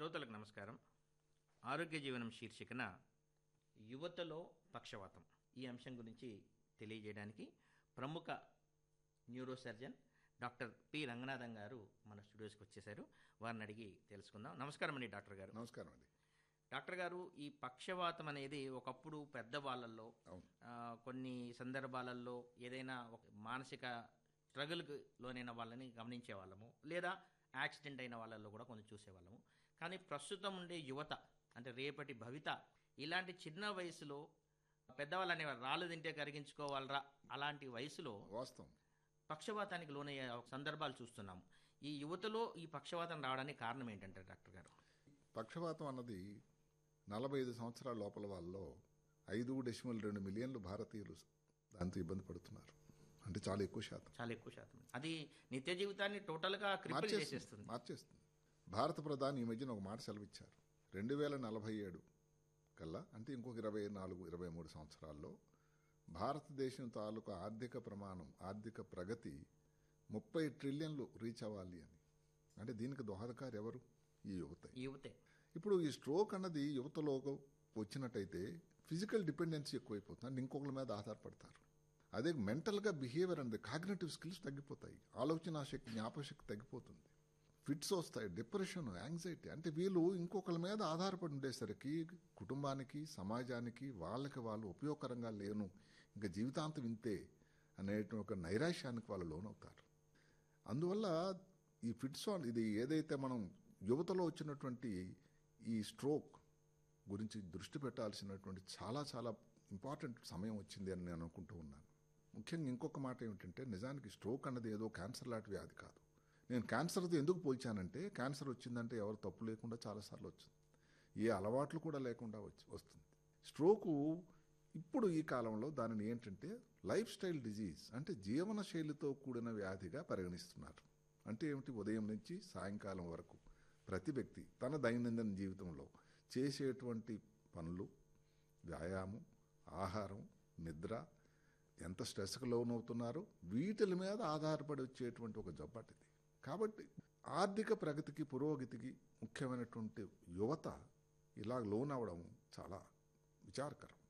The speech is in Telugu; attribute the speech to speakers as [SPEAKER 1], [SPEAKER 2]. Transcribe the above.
[SPEAKER 1] శ్రోతలకు నమస్కారం ఆరోగ్య జీవనం శీర్షికన యువతలో పక్షవాతం ఈ అంశం గురించి తెలియజేయడానికి ప్రముఖ neuro surgeon doctor P Ranganatham garu మన స్టూడియోస్కి వచ్చేసారు వారిని అడిగి తెలుసుకుందాం నమస్కారం అండి డాక్టర్ గారు
[SPEAKER 2] నమస్కారం అండి
[SPEAKER 1] డాక్టర్ గారు ఈ పక్షవాతం అనేది ఒకప్పుడు పెద్దవాళ్ళల్లో
[SPEAKER 2] అవును
[SPEAKER 1] ఆ, కొన్ని సందర్భాలలో ఏదైనా ఒక మానసిక స్ట్రగుల్కి లోనైన వాళ్ళని గమనించే వాళ్ళము లేదా యాక్సిడెంట్ అయిన వాళ్ళల్లో కూడా కొంచెం చూసేవాళ్ళము కానీ ప్రస్తుతం ఉండే యువత అంటే రేపటి భవిత ఇలాంటి చిన్న వయసులో పెద్దవాళ్ళు అనేవారు రాళ్ళు తింటే కరిగించుకోవాలరా అలాంటి వయసులో
[SPEAKER 2] వాస్తవం
[SPEAKER 1] పక్షవాతానికి లోనయ్యే సందర్భాలు చూస్తున్నాము ఈ యువతలో ఈ పక్షవాతం రావడానికి కారణం ఏంటంటారు డాక్టర్ గారు
[SPEAKER 2] పక్షవాతం అన్నది నలభై ఐదు సంవత్సరాల లోపల వాళ్ళలో ఐదు డెసిమల్ రెండు మిలియన్లు భారతీయులు దాంతో ఇబ్బంది పడుతున్నారు అంటే చాలా ఎక్కువ శాతం
[SPEAKER 1] చాలా ఎక్కువ శాతం అది నిత్య జీవితాన్ని టోటల్గా క్రిపిల్ చేసేస్తుంది
[SPEAKER 2] మార్చేస్తుంది భారత ప్రధాని ఈ మధ్యన ఒక మాట సెలవిచ్చారు రెండు వేల నలభై ఏడు కల్లా అంటే ఇంకొక ఇరవై నాలుగు ఇరవై మూడు సంవత్సరాల్లో భారతదేశం తాలూకు ఆర్థిక ప్రమాణం ఆర్థిక ప్రగతి ముప్పై ట్రిలియన్లు రీచ్ అవ్వాలి అని అంటే దీనికి దోహదకారు ఎవరు ఈ యువత
[SPEAKER 1] ఈ యువతే
[SPEAKER 2] ఇప్పుడు ఈ స్ట్రోక్ అన్నది యువతలో వచ్చినట్టయితే ఫిజికల్ డిపెండెన్సీ ఎక్కువైపోతుంది అంటే ఇంకొకరి మీద ఆధారపడతారు అదే మెంటల్గా బిహేవియర్ అనేది కాగ్నేటివ్ స్కిల్స్ తగ్గిపోతాయి ఆలోచన శక్తి జ్ఞాపశక్తి తగ్గిపోతుంది ఫిట్స్ వస్తాయి డిప్రెషన్ యాంగ్జైటీ అంటే వీళ్ళు ఇంకొకరి మీద ఆధారపడి ఉండేసరికి కుటుంబానికి సమాజానికి వాళ్ళకి వాళ్ళు ఉపయోగకరంగా లేను ఇంకా జీవితాంతం ఇంతే అనే ఒక నైరాశ్యానికి వాళ్ళు లోనవుతారు అందువల్ల ఈ ఫిట్స్ ఆన్ ఇది ఏదైతే మనం యువతలో వచ్చినటువంటి ఈ స్ట్రోక్ గురించి దృష్టి పెట్టాల్సినటువంటి చాలా చాలా ఇంపార్టెంట్ సమయం వచ్చింది అని నేను అనుకుంటూ ఉన్నాను ముఖ్యంగా ఇంకొక మాట ఏమిటంటే నిజానికి స్ట్రోక్ అన్నది ఏదో క్యాన్సర్ లాంటి వ్యాధి కాదు నేను క్యాన్సర్తో ఎందుకు పోల్చానంటే క్యాన్సర్ వచ్చిందంటే ఎవరు తప్పు లేకుండా చాలాసార్లు వచ్చింది ఏ అలవాట్లు కూడా లేకుండా వచ్చి వస్తుంది స్ట్రోకు ఇప్పుడు ఈ కాలంలో దానిని ఏంటంటే లైఫ్ స్టైల్ డిజీజ్ అంటే జీవన శైలితో కూడిన వ్యాధిగా పరిగణిస్తున్నారు అంటే ఏమిటి ఉదయం నుంచి సాయంకాలం వరకు ప్రతి వ్యక్తి తన దైనందిన జీవితంలో చేసేటువంటి పనులు వ్యాయామం ఆహారం నిద్ర ఎంత స్ట్రెస్కి లోనవుతున్నారో వీటిల మీద ఆధారపడి వచ్చేటువంటి ఒక జబ్బటిది కాబట్టి ఆర్థిక ప్రగతికి పురోగతికి ముఖ్యమైనటువంటి యువత ఇలా లోన్ అవడం చాలా విచారకరం